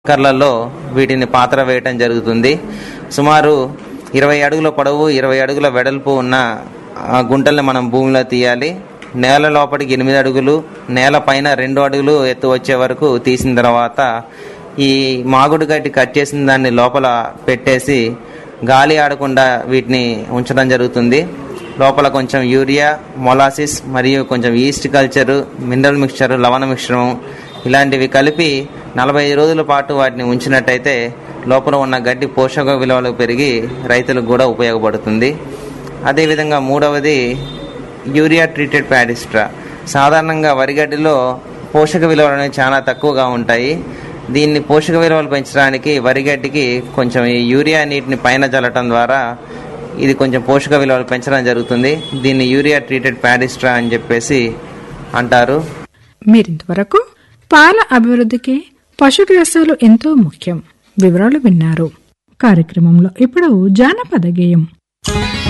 కర్లలో వీటిని పాత్ర వేయటం జరుగుతుంది సుమారు ఇరవై అడుగుల పొడవు ఇరవై అడుగుల వెడల్పు ఉన్న ఆ గుంటల్ని మనం భూమిలో తీయాలి నేల లోపలికి ఎనిమిది అడుగులు నేల పైన రెండు అడుగులు ఎత్తు వచ్చే వరకు తీసిన తర్వాత ఈ మాగుడు గడ్డి కట్ చేసిన దాన్ని లోపల పెట్టేసి గాలి ఆడకుండా వీటిని ఉంచడం జరుగుతుంది లోపల కొంచెం యూరియా మొలాసిస్ మరియు కొంచెం ఈస్ట్ కల్చరు మినరల్ మిక్చర్ లవణ మిశ్రమం ఇలాంటివి కలిపి నలభై ఐదు రోజుల పాటు వాటిని ఉంచినట్టయితే లోపల ఉన్న గడ్డి పోషక విలువలు పెరిగి రైతులకు కూడా ఉపయోగపడుతుంది అదేవిధంగా మూడవది యూరియా ట్రీటెడ్ ప్యాడిస్ట్రా సాధారణంగా వరిగడ్డిలో పోషక విలువలు అనేవి చాలా తక్కువగా ఉంటాయి దీన్ని పోషక విలువలు పెంచడానికి వరిగడ్డికి కొంచెం ఈ యూరియా నీటిని పైన చల్లటం ద్వారా ఇది కొంచెం పోషక విలువలు పెంచడం జరుగుతుంది దీన్ని యూరియా ట్రీటెడ్ ప్యాడిస్ట్రా అని చెప్పేసి అంటారు మీరింతవరకు పాల అభివృద్ధికి పశుగ్రాసాలు ఎంతో ముఖ్యం వివరాలు విన్నారు కార్యక్రమంలో ఇప్పుడు జానపద గేయం